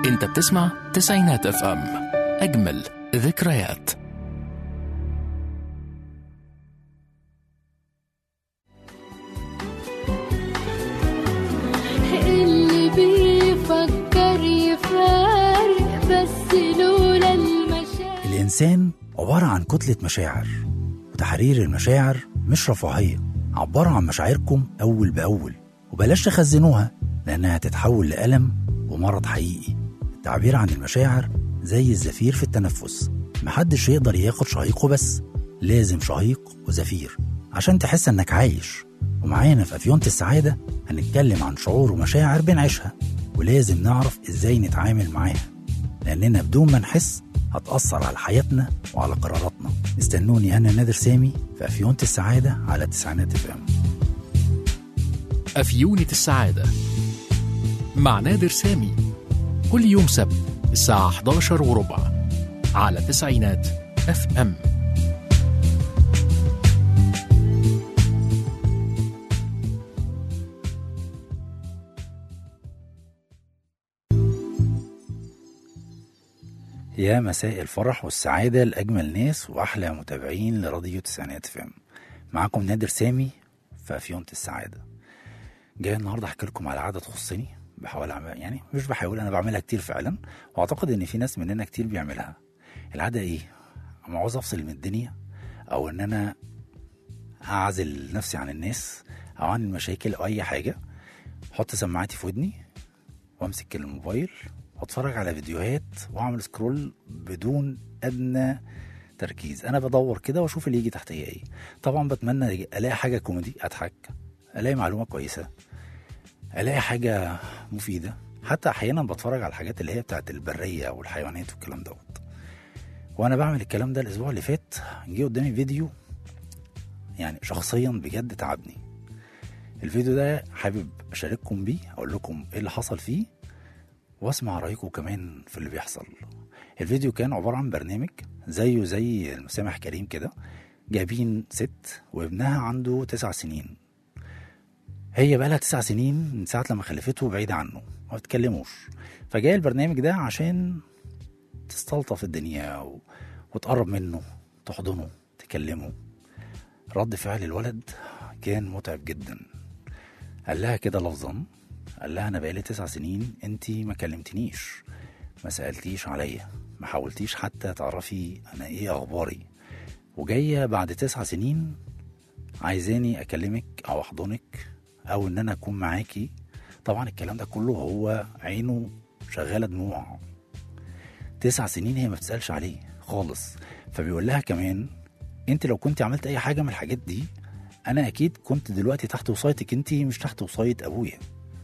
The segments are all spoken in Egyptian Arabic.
انت بتسمع تسعينات اف ام اجمل ذكريات اللي بيفكر يفارق بس لولا المشاعر الإنسان عبارة عن كتلة مشاعر وتحرير المشاعر مش رفاهية عبروا عن مشاعركم أول بأول وبلاش تخزنوها لأنها هتتحول لألم ومرض حقيقي التعبير عن المشاعر زي الزفير في التنفس محدش يقدر ياخد شهيقه بس لازم شهيق وزفير عشان تحس انك عايش ومعانا في أفيونة السعادة هنتكلم عن شعور ومشاعر بنعيشها ولازم نعرف ازاي نتعامل معاها لأننا بدون ما نحس هتأثر على حياتنا وعلى قراراتنا استنوني أنا نادر سامي في أفيونة السعادة على تسعينات اف ام أفيونة السعادة مع نادر سامي كل يوم سبت الساعة 11 وربع على تسعينات اف ام يا مساء الفرح والسعادة لأجمل ناس وأحلى متابعين لراديو تسعينات اف ام معاكم نادر سامي في أفيونة السعادة جاي النهاردة أحكي لكم على عادة تخصني بحاول أعمل يعني مش بحاول أنا بعملها كتير فعلا وأعتقد إن في ناس مننا كتير بيعملها العادة إيه؟ أما عاوز أفصل من الدنيا أو إن أنا أعزل نفسي عن الناس أو عن المشاكل أو أي حاجة أحط سماعتي في ودني وأمسك الموبايل واتفرج على فيديوهات واعمل سكرول بدون ادنى تركيز انا بدور كده واشوف اللي يجي تحتيه ايه طبعا بتمنى الاقي حاجه كوميدي اضحك الاقي معلومه كويسه الاقي حاجه مفيده حتى احيانا بتفرج على الحاجات اللي هي بتاعت البريه والحيوانات والكلام دوت وانا بعمل الكلام ده الاسبوع اللي فات جه قدامي فيديو يعني شخصيا بجد تعبني الفيديو ده حابب اشارككم بيه اقول لكم ايه اللي حصل فيه واسمع رايكم كمان في اللي بيحصل الفيديو كان عبارة عن برنامج زيه زي المسامح كريم كده جايبين ست وابنها عنده تسع سنين هي بقى لها تسع سنين من ساعة لما خلفته بعيدة عنه ما بتكلموش فجاي البرنامج ده عشان تستلطف الدنيا و... وتقرب منه تحضنه تكلمه رد فعل الولد كان متعب جدا قال لها كده لفظا قال لها انا بقالي تسع سنين انتي ما كلمتنيش ما سالتيش عليا ما حاولتيش حتى تعرفي انا ايه اخباري وجايه بعد تسع سنين عايزاني اكلمك او احضنك او ان انا اكون معاكي طبعا الكلام ده كله هو عينه شغاله دموع تسع سنين هي ما بتسالش عليه خالص فبيقول لها كمان انت لو كنت عملت اي حاجه من الحاجات دي انا اكيد كنت دلوقتي تحت وصايتك انت مش تحت وصايه ابويا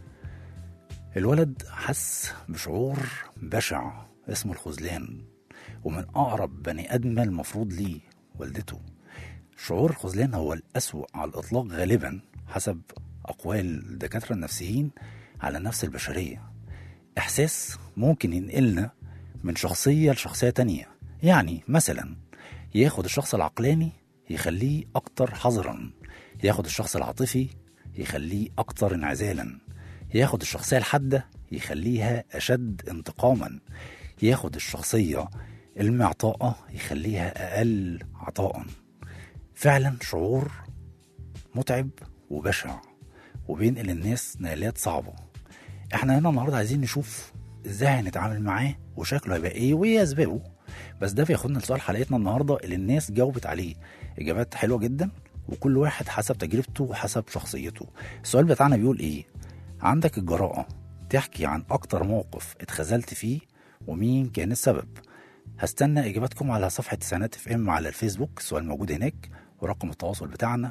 الولد حس بشعور بشع اسمه الخذلان ومن أقرب بني آدم المفروض ليه والدته شعور الخذلان هو الأسوأ على الإطلاق غالبا حسب أقوال الدكاترة النفسيين على النفس البشرية إحساس ممكن ينقلنا من شخصية لشخصية تانية يعني مثلا ياخد الشخص العقلاني يخليه أكتر حذرا ياخد الشخص العاطفي يخليه أكتر انعزالا ياخد الشخصية الحادة يخليها أشد انتقاما ياخد الشخصية المعطاءة يخليها أقل عطاء فعلا شعور متعب وبشع وبينقل الناس نقلات صعبة احنا هنا النهاردة عايزين نشوف ازاي هنتعامل معاه وشكله هيبقى ايه وايه اسبابه بس ده بياخدنا لسؤال حلقتنا النهارده اللي الناس جاوبت عليه اجابات حلوه جدا وكل واحد حسب تجربته وحسب شخصيته السؤال بتاعنا بيقول ايه عندك الجراءة تحكي عن أكتر موقف اتخذلت فيه ومين كان السبب هستنى إجاباتكم على صفحة تسعينات اف ام على الفيسبوك السؤال موجود هناك ورقم التواصل بتاعنا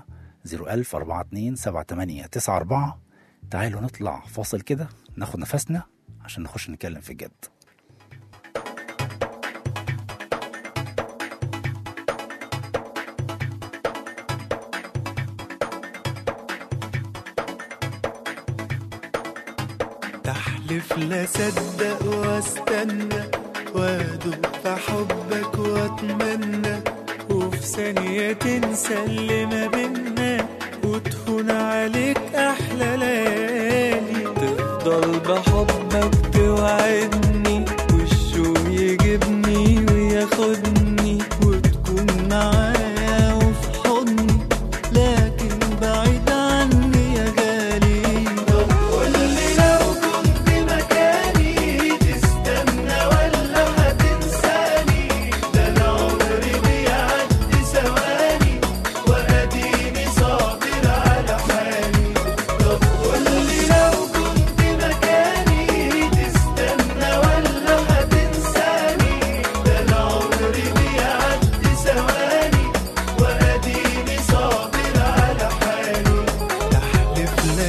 01042 تعالوا نطلع فاصل كده ناخد نفسنا عشان نخش نتكلم في الجد تحلف لا صدق واستنى وادوب في حبك واتمنى وفي ثانية تنسى اللي ما بينا وتهون عليك أحلى ليالي تفضل بحبك توعدني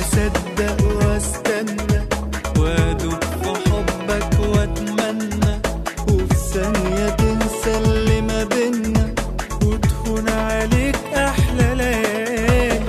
اصدق واستنى وادوب في حبك واتمنى وفي ثانية تنسى اللي ما بينا وتهون عليك احلى ليالي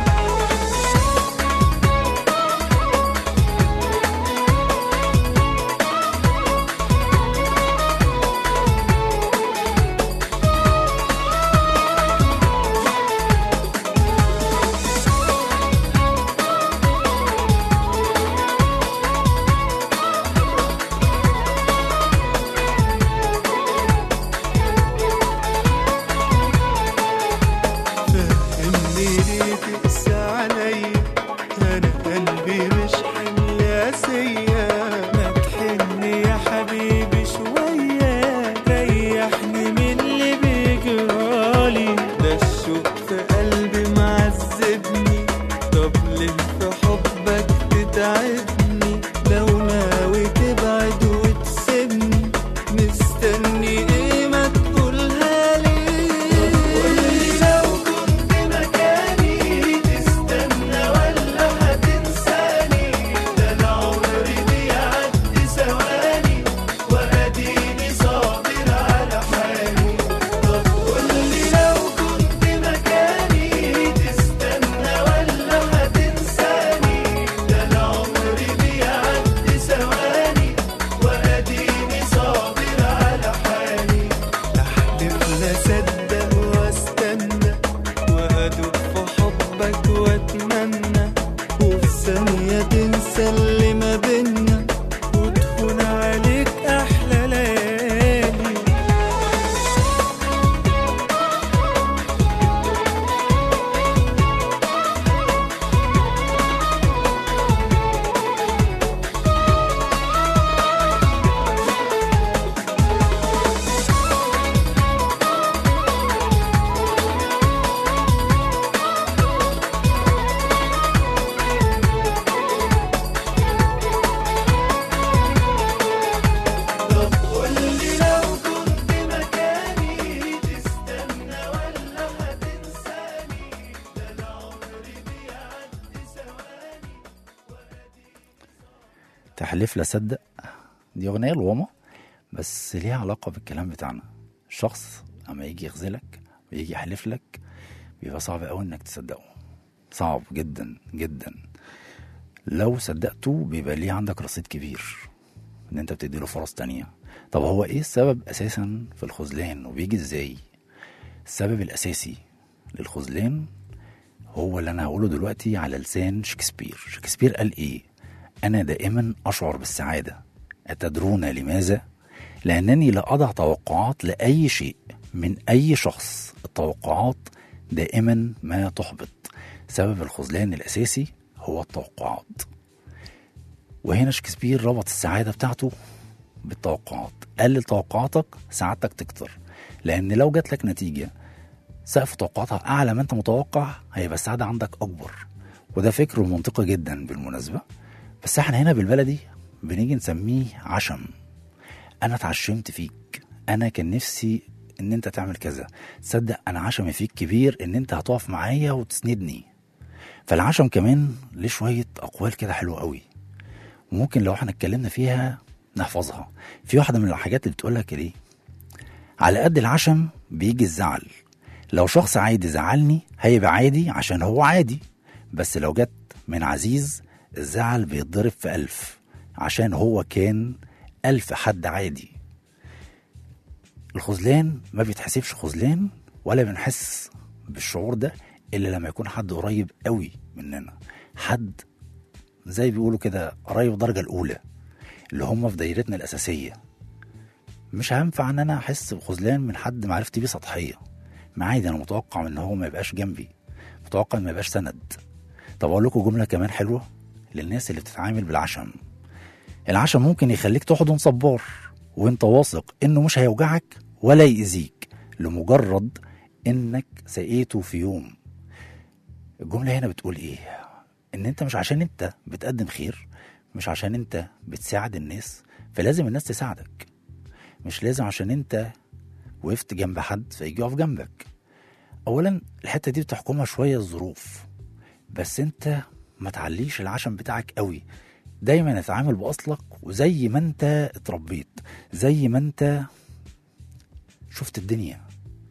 فهمني ليه تقسى عليا انا قلبي مش حمل قاسية ما تحن يا حبيبي شوية ريحني من اللي بيجرالي ده الشوق في قلبي معذبني طب ليه في حبك تتعبني لو ناوي تبعد وتسيبني مستني ايه ما تقولها لي قولي لو كنت مكاني تستنى ولا هتنساني ده انا عمري بيعدي ثواني واديني صابر على حالي طب قولي لو كنت مكاني تستنى ولا هتنساني ده انا عمري بيعدي ثواني واديني صابر على حالي احلف لا صدق واستنى وادوب في حبك واتمنى وفي ثانية تنسى اللي ما بينا وتهون عليك احلى ليالي طب قولي لو كنت مكاني تستنى ولا هتنساني ده انا عمري بيعدي ثواني تحلف لا صدق دي اغنيه لواما بس ليها علاقه بالكلام بتاعنا الشخص اما يجي يخذلك ويجي يحلف لك بيبقى صعب قوي انك تصدقه صعب جدا جدا لو صدقته بيبقى ليه عندك رصيد كبير ان انت بتديله فرص تانية طب هو ايه السبب اساسا في الخذلان وبيجي ازاي السبب الاساسي للخذلان هو اللي انا هقوله دلوقتي على لسان شكسبير شكسبير قال ايه انا دائما اشعر بالسعاده اتدرون لماذا لانني لا اضع توقعات لاي شيء من اي شخص التوقعات دائما ما تحبط سبب الخذلان الاساسي هو التوقعات وهنا شكسبير ربط السعاده بتاعته بالتوقعات قلل توقعاتك سعادتك تكتر لان لو جات لك نتيجه سقف توقعاتها اعلى ما انت متوقع هيبقى السعاده عندك اكبر وده فكر منطقي جدا بالمناسبه بس احنا هنا بالبلدي بنيجي نسميه عشم انا اتعشمت فيك انا كان نفسي ان انت تعمل كذا تصدق انا عشمي فيك كبير ان انت هتقف معايا وتسندني فالعشم كمان ليه شويه اقوال كده حلوه قوي وممكن لو احنا اتكلمنا فيها نحفظها في واحده من الحاجات اللي بتقول لك ايه على قد العشم بيجي الزعل لو شخص عادي زعلني هيبقى عادي عشان هو عادي بس لو جت من عزيز الزعل بيتضرب في ألف عشان هو كان ألف حد عادي الخذلان ما بيتحسبش خذلان ولا بنحس بالشعور ده إلا لما يكون حد قريب قوي مننا حد زي بيقولوا كده قريب الدرجة الأولى اللي هم في دايرتنا الأساسية مش هينفع ان انا احس بخذلان من حد معرفتي بيه سطحيه ما عادي انا متوقع ان هو ما يبقاش جنبي متوقع إن ما يبقاش سند طب اقول لكم جمله كمان حلوه للناس اللي بتتعامل بالعشم العشم ممكن يخليك تحضن صبار وانت واثق انه مش هيوجعك ولا يأذيك لمجرد انك سقيته في يوم الجمله هنا بتقول ايه ان انت مش عشان انت بتقدم خير مش عشان انت بتساعد الناس فلازم الناس تساعدك مش لازم عشان انت وقفت جنب حد فيجي يقف جنبك اولا الحته دي بتحكمها شويه الظروف بس انت ما تعليش العشم بتاعك قوي دايما اتعامل باصلك وزي ما انت اتربيت زي ما انت شفت الدنيا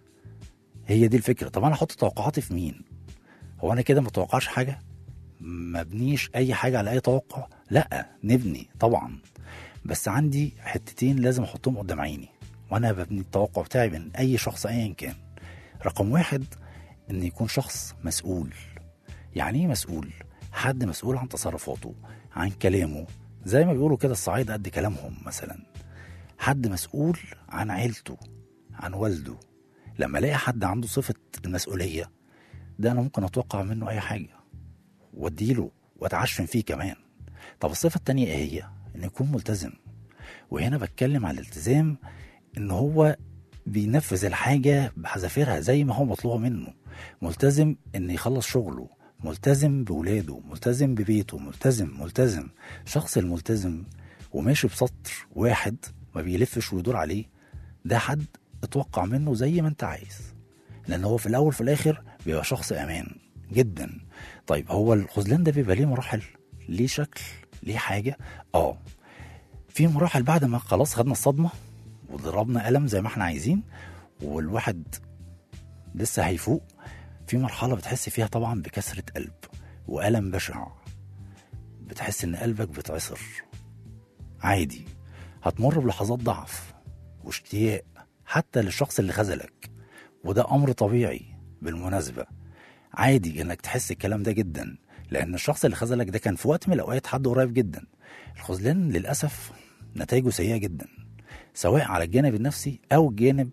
هي دي الفكره طب انا احط توقعاتي في مين هو انا كده ما اتوقعش حاجه ما بنيش اي حاجه على اي توقع لا نبني طبعا بس عندي حتتين لازم احطهم قدام عيني وانا ببني التوقع بتاعي من اي شخص ايا كان رقم واحد ان يكون شخص مسؤول يعني ايه مسؤول حد مسؤول عن تصرفاته عن كلامه زي ما بيقولوا كده الصعايدة قد كلامهم مثلا حد مسؤول عن عيلته عن والده لما الاقي حد عنده صفة المسؤولية ده انا ممكن اتوقع منه اي حاجة واديله واتعشم فيه كمان طب الصفة التانية ايه هي ان يكون ملتزم وهنا بتكلم على الالتزام ان هو بينفذ الحاجة بحذافيرها زي ما هو مطلوب منه ملتزم ان يخلص شغله ملتزم بولاده ملتزم ببيته ملتزم ملتزم شخص الملتزم وماشي بسطر واحد ما بيلفش ويدور عليه ده حد اتوقع منه زي ما انت عايز لان هو في الاول في الاخر بيبقى شخص امان جدا طيب هو الخذلان ده بيبقى ليه مراحل ليه شكل ليه حاجه اه في مراحل بعد ما خلاص خدنا الصدمه وضربنا قلم زي ما احنا عايزين والواحد لسه هيفوق في مرحله بتحس فيها طبعا بكسره قلب والم بشع بتحس ان قلبك بيتعصر عادي هتمر بلحظات ضعف واشتياق حتى للشخص اللي خذلك وده امر طبيعي بالمناسبه عادي انك تحس الكلام ده جدا لان الشخص اللي خذلك ده كان في وقت من الاوقات حد قريب جدا الخذلان للاسف نتائجه سيئه جدا سواء على الجانب النفسي او الجانب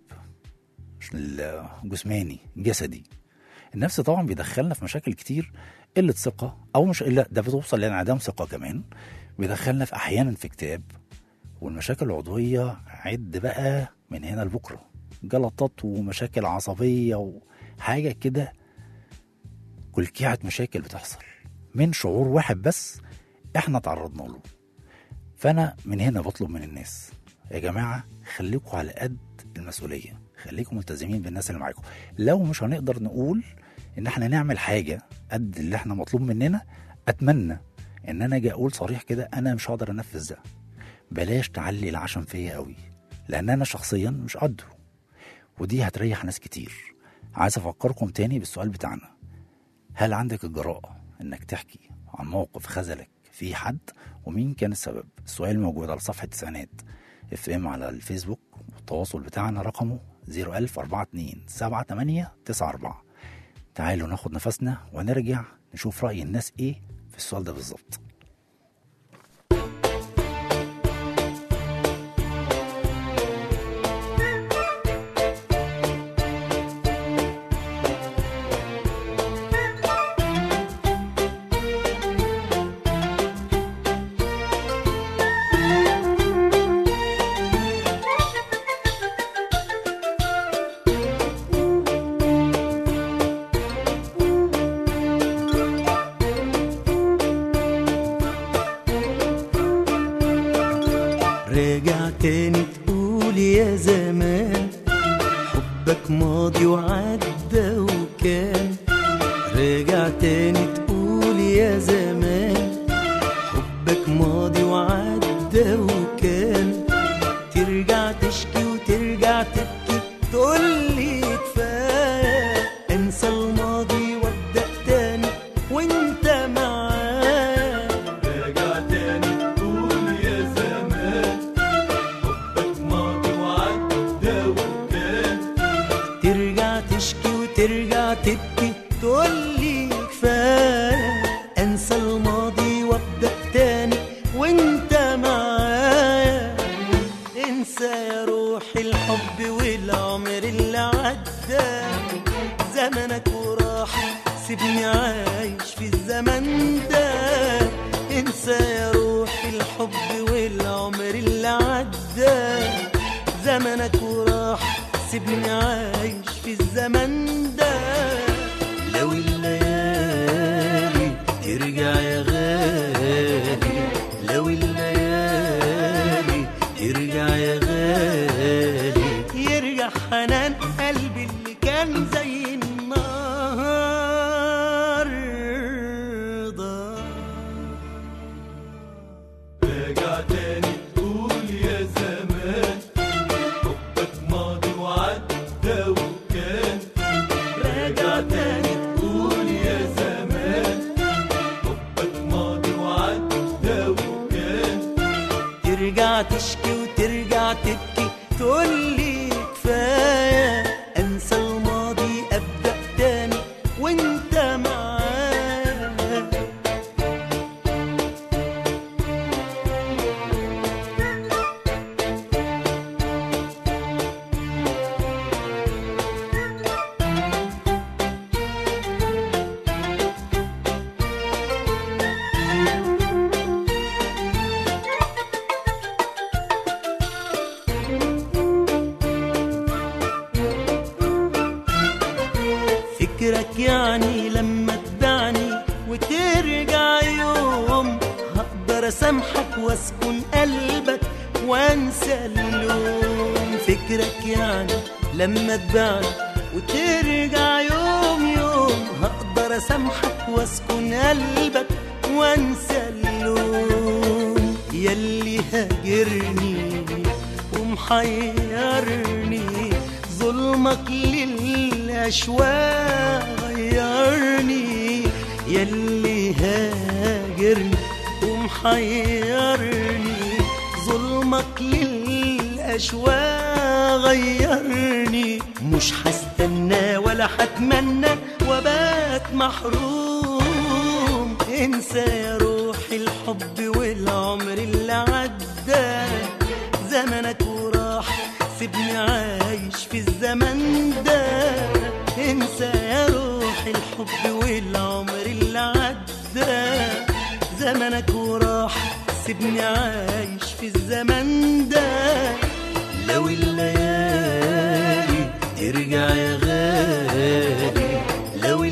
الجسماني جسدي النفس طبعا بيدخلنا في مشاكل كتير قله ثقه او مش لا ده بتوصل لانعدام ثقه كمان بيدخلنا في احيانا في اكتئاب والمشاكل العضويه عد بقى من هنا لبكره جلطات ومشاكل عصبيه وحاجه كده كلكيعه مشاكل بتحصل من شعور واحد بس احنا تعرضنا له فانا من هنا بطلب من الناس يا جماعه خليكم على قد المسؤوليه خليكم ملتزمين بالناس اللي معاكم لو مش هنقدر نقول ان احنا نعمل حاجه قد اللي احنا مطلوب مننا اتمنى ان انا اجي اقول صريح كده انا مش هقدر انفذ ده بلاش تعلي العشم فيا قوي لان انا شخصيا مش قده ودي هتريح ناس كتير عايز افكركم تاني بالسؤال بتاعنا هل عندك الجراءة انك تحكي عن موقف خذلك في حد ومين كان السبب السؤال موجود على صفحة تسعينات اف ام على الفيسبوك والتواصل بتاعنا رقمه 01042 7894 تعالوا ناخد نفسنا ونرجع نشوف رأي الناس ايه في السؤال ده بالظبط راجع تاني تقول يا زمان حبك ماضي وعدى وكان راجع تاني تقول يا زمان حبك ماضي وعدى وكان ترجع تشكي وترجع تبكي تقولي كفاية انسى الماضي وابدأ تاني وانت معايا راجع تاني تقول يا زمان حبك ماضي وعدى وكان ترجع تشكي وترجع تبكي تقولي كفاية انسى الماضي وابدأ تاني وانت معايا انسى يا روحي الحب والعمر اللي عدى زمنك وراح سيبني عايش في الزمن ده انسى يا روحي الحب والعمر اللي عدى زمنك وراح سيبني عايش في الزمن ده لو الليالي ترجع يا غالي لو الليالي ترجع يا غالي يرجع حنان قلبي اللي كان زي النار ضاع ترجع تشكي وترجع تبكي تقولي كفاية انسى الماضي ابدأ تاني وانت معايا فكرك يعني لما تبعني وترجع يوم هقدر اسامحك واسكن قلبك وانسى اللوم فكرك يعني لما تبعني وترجع يوم يوم هقدر اسامحك واسكن قلبك وانسى اللوم يلي هاجرني ومحيرني ظلمك للأشواق غيرني يلي هاجرني ومحيرني ظلمك للأشواق غيرني مش هستنى ولا هتمنى وبات محروم انسى يا روحي الحب والعمر اللي عدى زمنك وراح سيبني عايش في الزمن ده انسى يا روحي الحب والعمر اللي عدى زمنك وراح سيبني عايش في الزمن ده لو الليالي ترجع يا غالي لو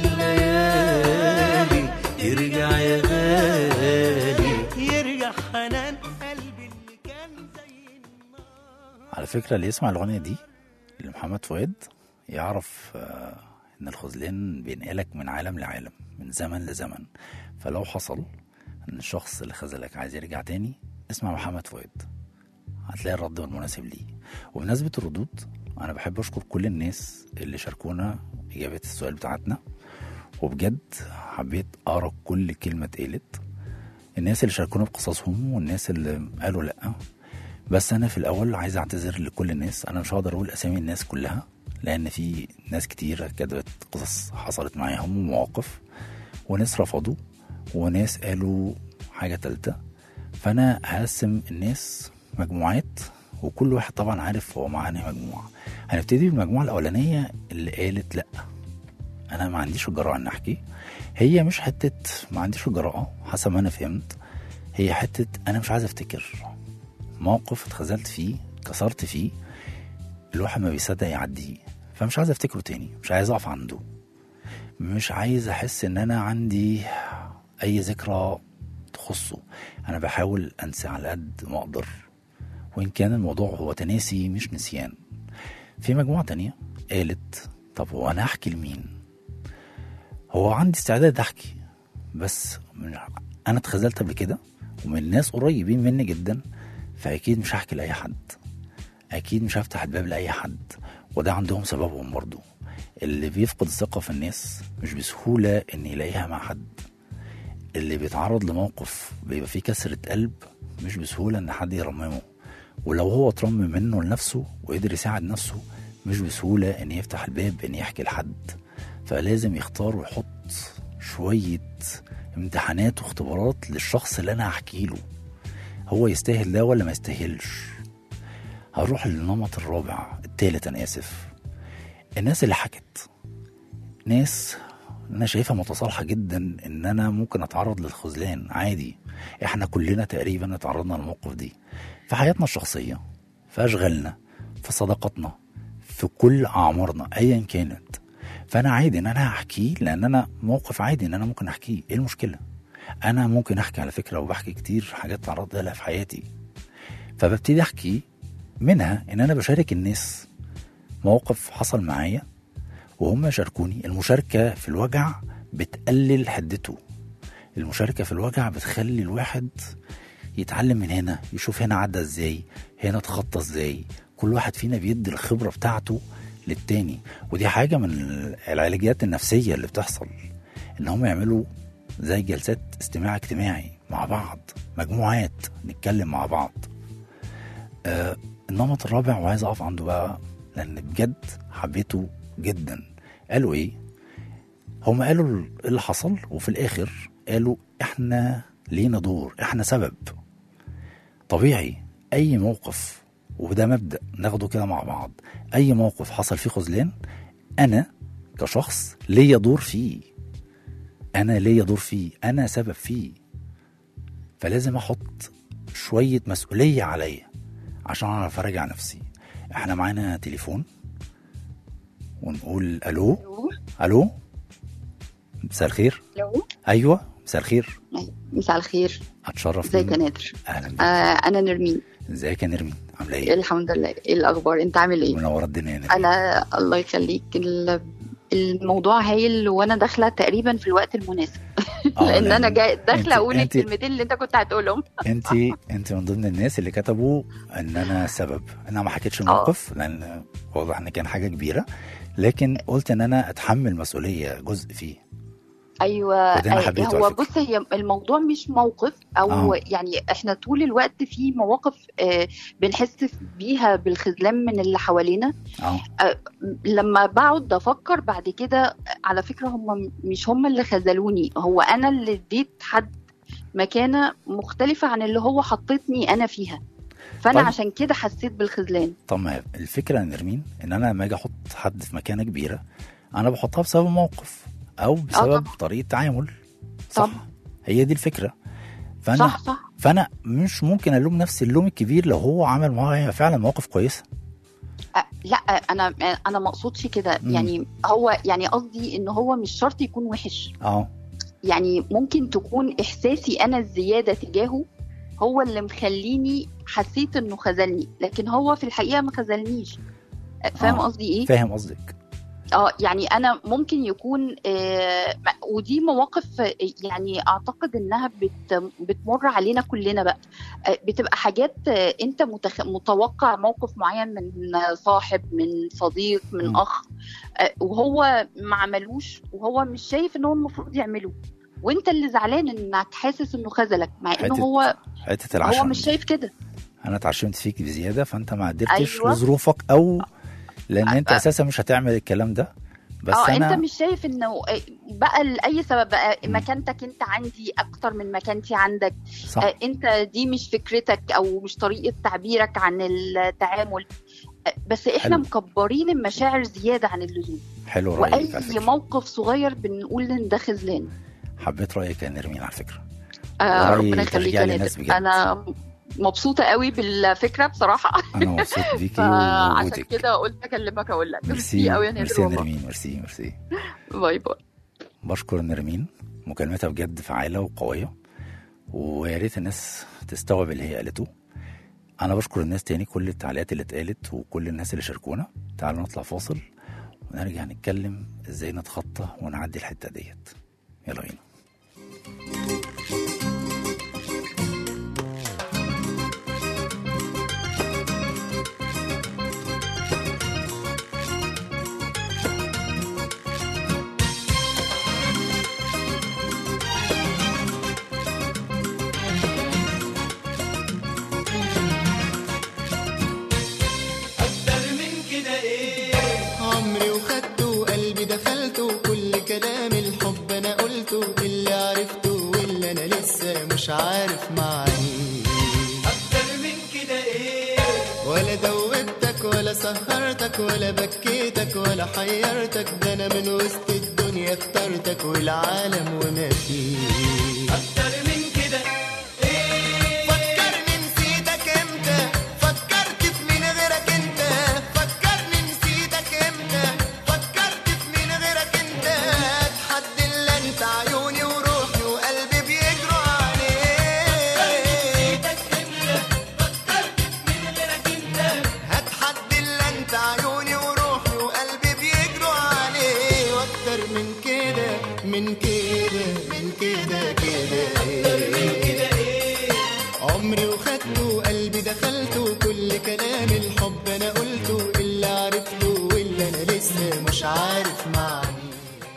الليالي ترجع يا غالي يرجع حنان قلبي اللي كان زي النار على فكرة اللي يسمع الأغنية دي لمحمد فؤاد يعرف آه، إن الخذلان بينقلك من عالم لعالم من زمن لزمن فلو حصل إن الشخص اللي خذلك عايز يرجع تاني اسمع محمد فؤاد هتلاقي الرد المناسب ليه وبمناسبة الردود أنا بحب أشكر كل الناس اللي شاركونا إجابة السؤال بتاعتنا وبجد حبيت أقرأ كل كلمة اتقالت الناس اللي شاركونا بقصصهم والناس اللي قالوا لأ بس انا في الاول عايز اعتذر لكل الناس انا مش هقدر اقول اسامي الناس كلها لان في ناس كتير كتبت قصص حصلت معاهم ومواقف وناس رفضوا وناس قالوا حاجه تالته فانا هقسم الناس مجموعات وكل واحد طبعا عارف هو مع انهي مجموعه هنبتدي بالمجموعه الاولانيه اللي قالت لا انا ما عنديش الجرأة ان احكي هي مش حته ما عنديش الجرأة حسب ما انا فهمت هي حته انا مش عايز افتكر موقف اتخذلت فيه كسرت فيه الواحد ما بيصدق يعديه فمش عايز افتكره تاني مش عايز اقف عنده مش عايز احس ان انا عندي اي ذكرى تخصه انا بحاول انسى على قد ما اقدر وان كان الموضوع هو تناسي مش نسيان في مجموعة تانية قالت طب هو انا احكي لمين هو عندي استعداد احكي بس من انا اتخذلت قبل كده ومن ناس قريبين مني جدا فاكيد مش هحكي لاي حد اكيد مش هفتح الباب لاي حد وده عندهم سببهم برضو اللي بيفقد الثقة في الناس مش بسهولة ان يلاقيها مع حد اللي بيتعرض لموقف بيبقى فيه كسرة قلب مش بسهولة ان حد يرممه ولو هو اترمم منه لنفسه وقدر يساعد نفسه مش بسهولة ان يفتح الباب ان يحكي لحد فلازم يختار ويحط شوية امتحانات واختبارات للشخص اللي انا هحكي له هو يستاهل ده ولا ما يستاهلش هروح للنمط الرابع التالت انا اسف الناس اللي حكت ناس انا شايفها متصالحه جدا ان انا ممكن اتعرض للخذلان عادي احنا كلنا تقريبا اتعرضنا للمواقف دي في حياتنا الشخصيه في اشغالنا في صداقاتنا في كل اعمارنا ايا كانت فانا عادي ان انا هحكيه لان انا موقف عادي ان انا ممكن احكيه ايه المشكله انا ممكن احكي على فكره وبحكي كتير حاجات تعرضت لها في حياتي فببتدي احكي منها ان انا بشارك الناس موقف حصل معايا وهم يشاركوني المشاركه في الوجع بتقلل حدته المشاركه في الوجع بتخلي الواحد يتعلم من هنا يشوف هنا عدى ازاي هنا اتخطى ازاي كل واحد فينا بيدي الخبره بتاعته للتاني ودي حاجه من العلاجات النفسيه اللي بتحصل ان هم يعملوا زي جلسات استماع اجتماعي مع بعض مجموعات نتكلم مع بعض آه النمط الرابع وعايز اقف عنده بقى لان بجد حبيته جدا قالوا ايه هم قالوا ايه اللي حصل وفي الاخر قالوا احنا لينا دور احنا سبب طبيعي اي موقف وده مبدا ناخده كده مع بعض اي موقف حصل فيه خذلان انا كشخص ليا دور فيه انا ليا دور فيه انا سبب فيه فلازم احط شويه مسؤوليه عليا عشان اعرف اراجع نفسي احنا معانا تليفون ونقول الو الو مساء الخير الو ايوه مساء الخير مساء الخير اتشرف ازيك يا بيك. نادر اهلا آه بيك انا نرمين ازيك يا نرمين عامله ايه الحمد لله ايه الاخبار انت عامل ايه منوره الدنيا يا نرمين انا الله يخليك ال- الموضوع هايل وانا داخله تقريبا في الوقت المناسب آه، لان انا لأن جاي أنت- داخله اقول أنت- الكلمتين اللي انت كنت هتقولهم انت انت من ضمن الناس اللي كتبوا ان انا سبب انا ما حكيتش الموقف لان واضح ان كان حاجه كبيره لكن قلت ان انا اتحمل مسؤوليه جزء فيه ايوه وده أنا أي- حبيته هو على فكرة. بص هي الموضوع مش موقف او آه. يعني احنا طول الوقت في مواقف آه بنحس بيها بالخذلان من اللي حوالينا اه لما بقعد افكر بعد كده على فكره هم مش هم اللي خذلوني هو انا اللي اديت حد مكانه مختلفه عن اللي هو حطيتني انا فيها فانا طيب. عشان كده حسيت بالخذلان طب ما الفكره يا نرمين ان انا لما اجي احط حد في مكانه كبيره انا بحطها بسبب موقف او بسبب طبعا. طريقه تعامل صح طبعا. هي دي الفكره فانا صح صح فانا مش ممكن الوم نفسي اللوم الكبير لو هو عمل معايا فعلا مواقف كويسه أ- لا انا انا ما اقصدش كده مم. يعني هو يعني قصدي ان هو مش شرط يكون وحش اه يعني ممكن تكون احساسي انا الزياده تجاهه هو اللي مخليني حسيت انه خذلني لكن هو في الحقيقه ما خذلنيش فاهم آه. قصدي ايه فاهم قصدك اه يعني انا ممكن يكون آه م- ودي مواقف آه، يعني اعتقد انها بت بتمر علينا كلنا بقى آه بتبقى حاجات آه انت متخ... متوقع موقف معين من آه، صاحب من صديق من مم. اخ آه وهو ما عملوش وهو مش شايف ان هو المفروض يعمله وانت اللي زعلان انك حاسس انه خذلك مع انه حتة هو حته العشم هو مش شايف كده انا اتعشمت فيك بزياده فانت ما قدرتش أيوة. لظروفك او لان انت آه. اساسا مش هتعمل الكلام ده بس اه انا انت مش شايف انه بقى لاي سبب بقى مم. مكانتك انت عندي اكتر من مكانتي عندك صح آه، انت دي مش فكرتك او مش طريقه تعبيرك عن التعامل آه، بس احنا حلو. مكبرين المشاعر زياده عن اللزوم حلو رايك على واي فكره موقف صغير بنقول ان ده خذلان حبيت رايك يا نرمين على فكره آه ورأيي ربنا يخليك تشجيع يا للناس نادر بجد. انا مبسوطه قوي بالفكره بصراحه انا مبسوط بيكي فعشان ووجودك كده قلت اكلمك اقول لك ميرسي قوي يا ميرسي يا نادر والله. نرمين ميرسي ميرسي باي باي بشكر نرمين مكالمتها بجد فعالة وقوية ويا ريت الناس تستوعب اللي هي قالته أنا بشكر الناس تاني كل التعليقات اللي اتقالت وكل الناس اللي شاركونا تعالوا نطلع فاصل ونرجع نتكلم ازاي نتخطى ونعدي الحتة ديت يلا بينا أكتر من كده إيه عمري وخدته وقلبي دخلته كل كلام الحب انا قلته اللي عرفته واللي انا لسه مش عارف معنيه أكتر من كده إيه ولا دوبتك ولا سهرتك ولا بكيتك ولا حيرتك ده انا من وسط الدنيا اخترتك والعالم وما فيه أكتر من كده إيه فكرني نسيتك امتى فكرت في مين غيرك انت فكرني نسيتك امتى فكرت في مين غيرك انت اتحدى الا انت عيوني وروحي وقلبي بيجروا عليك هتحدى الا انت عيوني وروحي وقلبي بيجروا عليه واكتر من كده من كده من كده كده إيه. عمري وخدته وقلبي دخلته كل كلام الحب انا قلته اللي عرفته واللي انا لسه مش عارف معنيه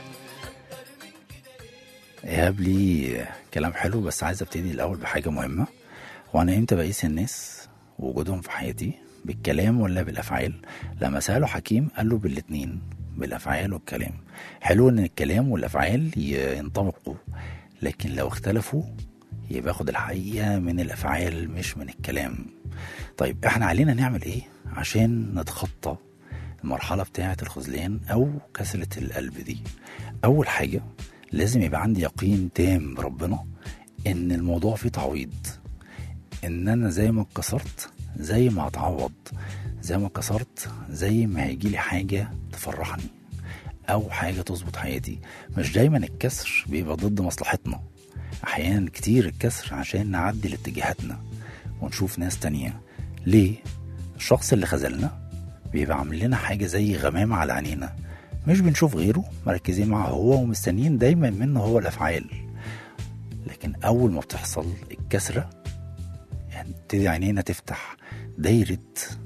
إيهاب لي كلام حلو بس عايز ابتدي الأول بحاجة مهمة وأنا إمتى بقيس الناس وجودهم في حياتي بالكلام ولا بالافعال لما ساله حكيم قال له بالاتنين بالافعال والكلام حلو ان الكلام والافعال ي- ينطبقوا لكن لو اختلفوا يبقى اخد الحقيقه من الافعال مش من الكلام طيب احنا علينا نعمل ايه عشان نتخطى المرحله بتاعه الخذلان او كسره القلب دي اول حاجه لازم يبقى عندي يقين تام بربنا ان الموضوع فيه تعويض ان انا زي ما اتكسرت زي ما هتعوض زي ما اتكسرت زي ما هيجي لي حاجه تفرحني او حاجه تظبط حياتي مش دايما الكسر بيبقى ضد مصلحتنا احيانا كتير الكسر عشان نعدي لاتجاهاتنا ونشوف ناس تانية ليه الشخص اللي خذلنا بيبقى عامل لنا حاجه زي غمامه على عينينا مش بنشوف غيره مركزين معاه هو ومستنيين دايما منه هو الافعال لكن اول ما بتحصل الكسره يعني تبتدي عينينا تفتح دايره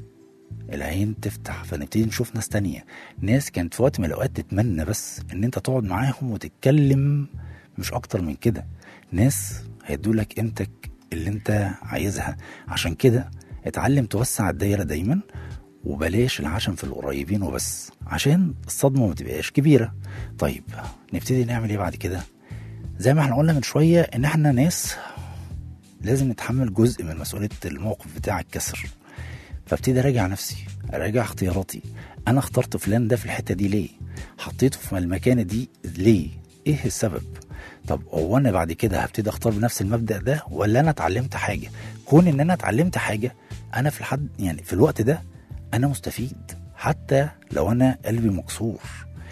العين تفتح فنبتدي نشوف ناس تانية ناس كانت في وقت من الأوقات تتمنى بس إن أنت تقعد معاهم وتتكلم مش أكتر من كده ناس هيدولك قيمتك اللي أنت عايزها عشان كده اتعلم توسع الدايرة دايما وبلاش العشم في القريبين وبس عشان الصدمة ما تبقاش كبيرة طيب نبتدي نعمل ايه بعد كده زي ما احنا قلنا من شوية ان احنا ناس لازم نتحمل جزء من مسؤولية الموقف بتاع الكسر فابتدي اراجع نفسي اراجع اختياراتي انا اخترت فلان ده في الحته دي ليه حطيته في المكانه دي ليه ايه السبب طب هو انا بعد كده هبتدي اختار بنفس المبدا ده ولا انا اتعلمت حاجه كون ان انا اتعلمت حاجه انا في الحد يعني في الوقت ده انا مستفيد حتى لو انا قلبي مكسور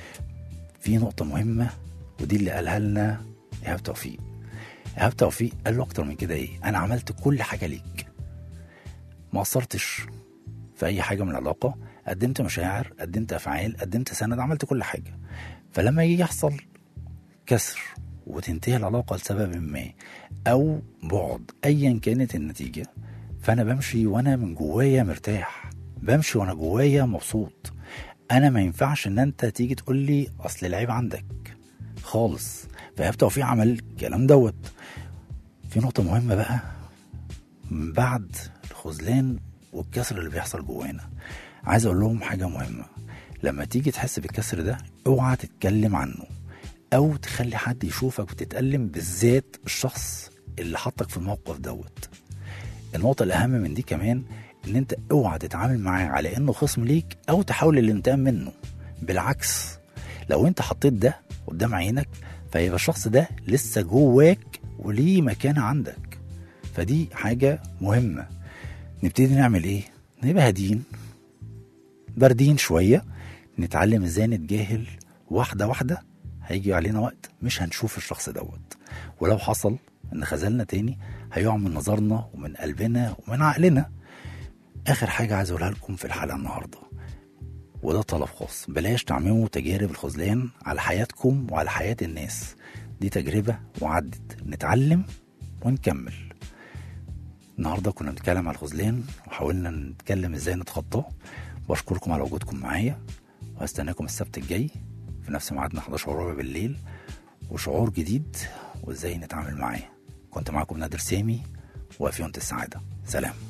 في نقطه مهمه ودي اللي قالها لنا ايهاب توفيق ايهاب توفيق قال له اكتر من كده ايه انا عملت كل حاجه ليك ما قصرتش في اي حاجه من العلاقه قدمت مشاعر قدمت افعال قدمت سند عملت كل حاجه فلما يجي يحصل كسر وتنتهي العلاقه لسبب ما او بعد ايا كانت النتيجه فانا بمشي وانا من جوايا مرتاح بمشي وانا جوايا مبسوط انا ما ينفعش ان انت تيجي تقول لي اصل العيب عندك خالص فايهاب توفيق عمل الكلام دوت في نقطه مهمه بقى من بعد الخذلان والكسر اللي بيحصل جوانا عايز اقول لهم حاجه مهمه لما تيجي تحس بالكسر ده اوعى تتكلم عنه او تخلي حد يشوفك بتتألم بالذات الشخص اللي حطك في الموقف دوت النقطه الاهم من دي كمان ان انت اوعى تتعامل معاه على انه خصم ليك او تحاول الانتقام منه بالعكس لو انت حطيت ده قدام عينك فيبقى الشخص ده لسه جواك وليه مكانه عندك فدي حاجه مهمه نبتدي نعمل ايه نبقى هاديين باردين شويه نتعلم ازاي نتجاهل واحده واحده هيجي علينا وقت مش هنشوف الشخص دوت ولو حصل ان خذلنا تاني هيقع من نظرنا ومن قلبنا ومن عقلنا اخر حاجه عايز اقولها لكم في الحلقه النهارده وده طلب خاص بلاش تعمموا تجارب الخذلان على حياتكم وعلى حياه الناس دي تجربه وعدت نتعلم ونكمل النهارده كنا بنتكلم على الخذلان وحاولنا نتكلم ازاي نتخطاه واشكركم على وجودكم معايا وهستناكم السبت الجاي في نفس ميعادنا 11 وربع بالليل وشعور جديد وازاي نتعامل معاه كنت معاكم نادر سامي وفي يونت السعاده سلام